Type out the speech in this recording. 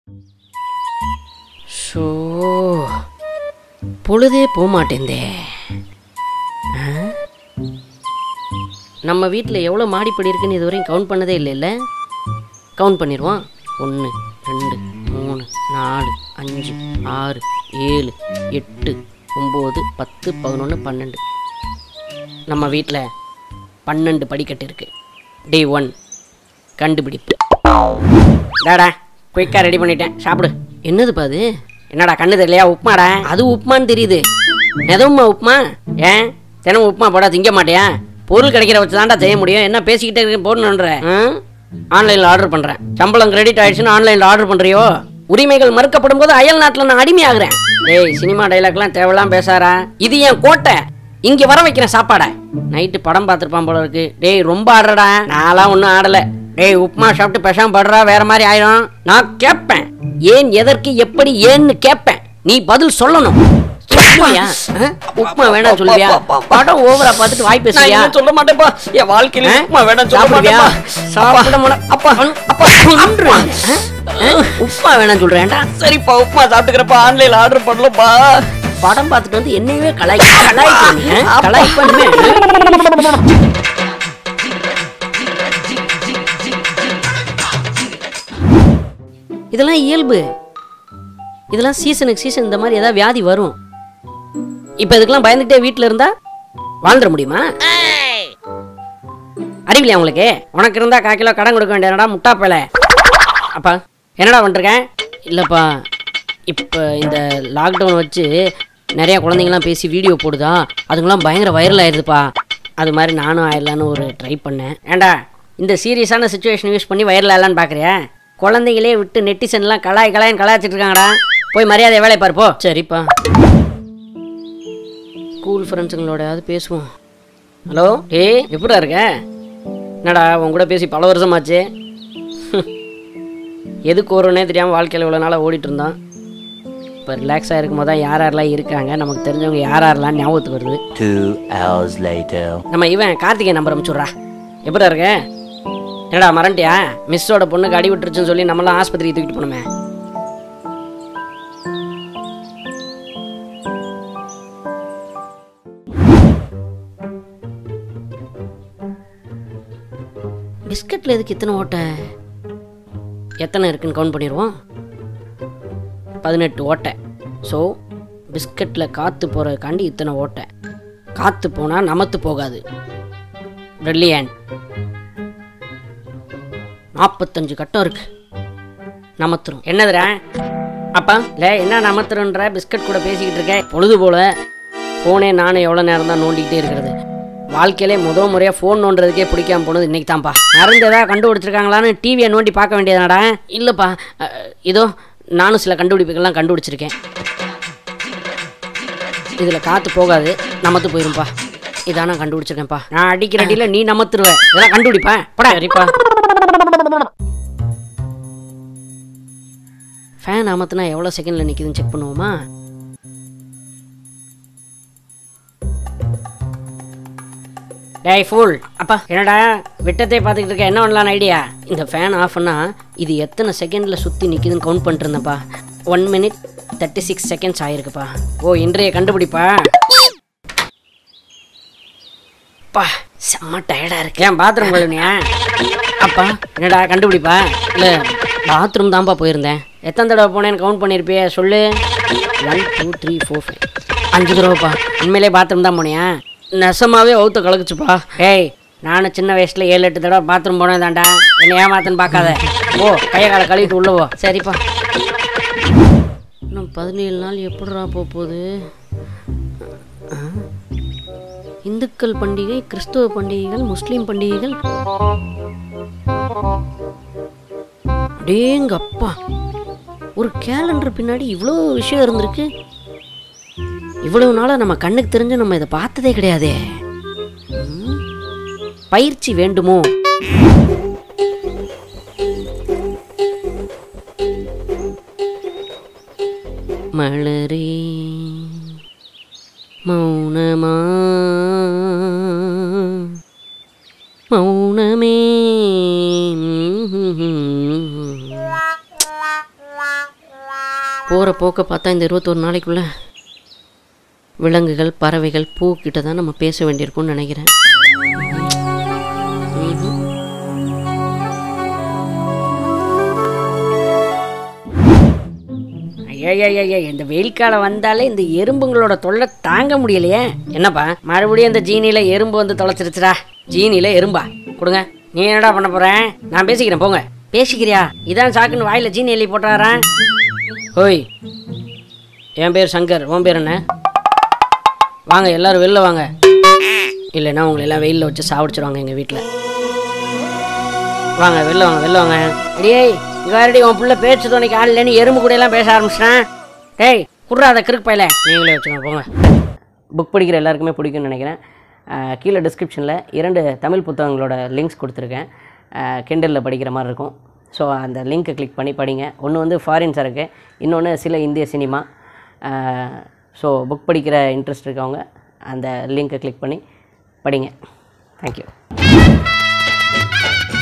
Show பொழுதே போக மாட்டேந்தே ஆ? நம்ம வீட்டில் எவ்வளோ மாடிப்படி இருக்குன்னு இதுவரையும் கவுண்ட் பண்ணதே இல்லைல்ல கவுண்ட் பண்ணிடுவோம் ஒன்று ரெண்டு மூணு நாலு அஞ்சு ஆறு ஏழு எட்டு ஒம்பது பத்து பதினொன்று பன்னெண்டு நம்ம வீட்டில் பன்னெண்டு படிக்கட்டு இருக்கு டே ஒன் கண்டுபிடிப்பு டாடா குயிக்காக ரெடி பண்ணிட்டேன் சாப்பிடு என்னதுப்பா அது என்னடா கண்ணு தெரியலையா உப்புமாடா அது உப்புமான்னு தெரியுது எதுவும்மா உப்புமா ஏன் தினமும் உப்புமா போடா திங்க மாட்டியா பொருள் கிடைக்கிற வச்சு தான்டா செய்ய முடியும் என்ன பேசிக்கிட்டே இருக்க போடணுன்ற ஆன்லைனில் ஆர்டர் பண்ணுறேன் சம்பளம் கிரெடிட் ஆயிடுச்சுன்னு ஆன்லைனில் ஆர்டர் பண்ணுறியோ உரிமைகள் மறுக்கப்படும் போது அயல் நாட்டில் நான் அடிமையாகிறேன் டேய் சினிமா டைலாக்லாம் தேவையெல்லாம் பேசாரா இது என் கோட்டை இங்க வர வைக்கிறேன் சாப்பாடை நைட்டு படம் பார்த்துருப்பான் போல இருக்கு டேய் ரொம்ப ஆடுறடா நான்லாம் ஒன்றும் ஆடல டேய் உப்புமா சாப்பிட்டு பேசாம படுறா வேற மாதிரி ஆயிடும் நான் கேட்பேன் ஏன் எதற்கு எப்படி ஏன்னு கேட்பேன் நீ பதில் சொல்லணும் உப்புமாயா? ஆ? உப்புமா வேணாம் சொல்லுவியா படம் ஓவரா பார்த்துட்டு வாய் பேசுறியா சொல்ல மாட்டேப்பா என் வாழ்க்கையில ஆ? உப்புமா வேணாம் சொல்ல சாப்பிடுவியா? மாட்டேப்பா சாப்பிட மாட்டேன். அப்பா அப்பா கொன்று. ஆ? ஆ? உப்புமா வேணாம் சொல்றேன்டா சரிப்பா உப்புமா சாப்பிட்டுக்கிறப்ப ஆன்லைன்ல ஆர்டர் பண்ணலப்பா படம் பார்த்துட்டு வந்து என்னையவே கலாய் கலாய்க்க கலாய்ப்பண்ணுமே இதெல்லாம் இயல்பு இதெல்லாம் சீசனுக்கு சீசன் இந்த மாதிரி ஏதாவது வியாதி வரும் இப்போ இதுக்கெல்லாம் பயந்துட்டே வீட்டில் இருந்தா வாழ்ந்துட முடியுமா அறிவில்லையா உங்களுக்கு உனக்கு இருந்தா கால் கிலோ கடன் கொடுக்க வேண்டியதுடா முட்டா பேல அப்பா என்னடா பண்ணிருக்கேன் இல்லைப்பா இப்போ இந்த லாக்டவுன் வச்சு நிறைய குழந்தைங்களாம் பேசி வீடியோ போடுதா அதுங்களாம் பயங்கர வைரல் ஆயிடுதுப்பா அது மாதிரி நானும் ஆயிடலான்னு ஒரு ட்ரை பண்ணேன் ஏன்டா இந்த சீரியஸான சுச்சுவேஷன் யூஸ் பண்ணி வைரல் ஆகலான்னு பார்க்குறியா குழந்தைங்களே விட்டு நெட்டிசன்லாம் கலாய் கலாய்னு கலாய்ச்சிட்டு இருக்காங்கடா போய் மரியாதை வேலையை பாரு போ சரிப்பா ஸ்கூல் ஃப்ரெண்ட்ஸுங்களோடையாவது பேசுவோம் ஹலோ ஏய் எப்படிடா இருக்க என்னடா உன் கூட பேசி பல வருஷமாச்சு எதுக்கு வரும்னே தெரியாமல் வாழ்க்கையில் இவ்வளோ நாளாக ஓடிட்டு இருந்தான் இப்போ ரிலாக்ஸாக இருக்கும் போது தான் யார் யாரெல்லாம் இருக்காங்க நமக்கு தெரிஞ்சவங்க யார் யாரெல்லாம் ஞாபகத்துக்கு வருது Two hours later. நம்ம இவன் கார்த்திகை நம்பர் அனுப்பிச்சுட்றா எப்படிடா இருக்க என்னடா மறண்டியா மிஸ்ஸோட பொண்ணுக்கு அடி விட்டுருச்சுன்னு சொல்லி நம்மளாம் ஆஸ்பத்திரிக்கு தூக்கிட்டு போனோமே பிஸ்கட்டில் எதுக்கு இத்தனை ஓட்டை எத்தனை இருக்குன்னு கவுண்ட் பண்ணிடுவோம் பதினெட்டு ஓட்டை ஸோ பிஸ்கட்டில் காற்று போகிறதுக்காண்டி இத்தனை ஓட்டை காற்று போனால் நமத்து போகாது பிரில்லியன் நாற்பத்தஞ்சு கட்டம் இருக்கு நமத்துரும் என்னதுடா அப்பா இல்லை என்ன நமத்துறன்ற பிஸ்கட் கூட பேசிக்கிட்டு இருக்கேன் பொழுது போல ஃபோனே நானும் எவ்வளோ நேரம் தான் நோண்டிக்கிட்டே இருக்கிறது வாழ்க்கையிலே முத முறையாக ஃபோன் நோண்டுறதுக்கே பிடிக்காம போனது இன்னைக்கு தான்ப்பா மறந்ததா கண்டுபிடிச்சிருக்காங்களான்னு டிவியை நோண்டி பார்க்க வேண்டியதானடா இல்லைப்பா அஹ், இதோ நானும் சில கண்டுபிடிப்புகள்லாம் கண்டுபிடிச்சிருக்கேன் இதில் காற்று போகாது நமத்து போயிரும்பா இதான் நான் கண்டுபிடிச்சிருக்கேன்ப்பா நான் அடிக்கிற அடியில் நீ நமத்துருவ இதெல்லாம் கண்டுபிடிப்பா படா சரிப்பா ஃபேன் அமத்துனா எவ்வளோ செகண்டில் நிற்கிதுன்னு செக் பண்ணுவோமா டேய் ஃபூல் அப்பா என்னடா விட்டத்தை பார்த்துக்கிட்டு இருக்க என்ன பண்ணலான்னு ஐடியா இந்த ஃபேன் ஆஃப் பண்ணா இது எத்தனை செகண்டில் சுற்றி நிற்கிதுன்னு கவுண்ட் பண்ணிட்டு இருந்தேன்ப்பா one minute thirty six seconds ஆயிருக்குப்பா ஓ இன்றைய கண்டுபிடிப்பா அப்பா செம்ம டயர்டாக இருக்கு ஏன் பாத்ரூம் போயிருந்தியா அப்பா என்னடா கண்டுபிடிப்பா இல்லை பாத்ரூம் தான்ப்பா போயிருந்தேன் எத்தனை தடவை போனேன்னு கவுண்ட் பண்ணியிருப்பியே சொல்லு one two three four five அஞ்சு தடவைப்பா உண்மையிலே பாத்ரூம் தான் போனியா நெசமாவே அவுத்த கலக்குச்சுப்பா ஏய் நானும் சின்ன வயசுல ஏழு எட்டு தடவை பாத்ரூம் போனேன் தான்டா என்ன ஏமாத்தன்னு பார்க்காத ஓ கையை காலை கழுவிட்டு உள்ள போ சரிப்பா இன்னும் பதினேழு நாள் எப்படிடா போக போகுது ஆ? இந்துக்கள் பண்டிகை கிறிஸ்துவ பண்டிகைகள் முஸ்லீம் பண்டிகைகள் டேங்கப்பா ஒரு கேலண்டர் பின்னாடி இவ்வளோ விஷயம் இருந்திருக்கு இவ்வளவு நாளாக நம்ம கண்ணுக்கு தெரிஞ்சு நம்ம இதை பார்த்ததே கிடையாதே ம்? பயிற்சி வேண்டுமோ மலரே மௌனமா மௌனமே போகிற போக்க பார்த்தா இந்த இருபத்தொரு நாளைக்குள்ள விலங்குகள் பறவைகள் பூ கிட்ட தான் நம்ம பேச வேண்டியிருக்கும்னு நினைக்கிறேன் ம்ஹும். ஐயா இந்த வெயில் காலம் வந்தாலே இந்த எறும்புங்களோட தொல்லை தாங்க முடியலையே என்னப்பா மறுபடியும் இந்த ஜீனியில எறும்பு வந்து தொலைச்சிருச்சுடா ஜீனியில எறும்பா கொடுங்க நீ என்னடா பண்ண போற நான் பேசிக்கிறேன் போங்க பேசிக்கிறியா இதான் சாக்குன்னு வாயில ஜீனி எலி போட்டாரன் ஓய் என் பேர் சங்கர் உன் பேர் என்ன வாங்க எல்லாரும் வெளில வாங்க இல்லைன்னா உங்களை எல்லாம் வெயிலில் வச்சு சாவடிச்சிருவாங்க எங்கள் வீட்டில் வாங்க வெளில வாங்க வெளில வாங்க டேய் இங்க வாரடி உன் புள்ள பேச்சு துணைக்கு ஆள் இல்லைன்னு எறும்பு கூட எல்லாம் பேச ஆரம்பிச்சிட்டான் டேய் குட்றா அதை கிறுக்கு பையில நீங்களே வச்சுக்கோங்க போங்க புக் படிக்கிற எல்லாருக்குமே பிடிக்கும்னு நினைக்கிறேன் அஹ் கீழே டிஸ்கிரிப்ஷனில் இரண்டு தமிழ் புத்தகங்களோட லிங்க்ஸ் கொடுத்துருக்கேன் கிண்டலில் படிக்கிற மாதிரி இருக்கும் ஸோ அந்த லிங்க்கை கிளிக் பண்ணி படிங்க ஒன்று வந்து ஃபாரின் சரக்கு இன்னொன்று சில இந்திய சினிமா ஸோ புக் படிக்கிற இன்ட்ரெஸ்ட் இருக்கவங்க அந்த லிங்க்கை கிளிக் பண்ணி படிங்க தேங்க்யூ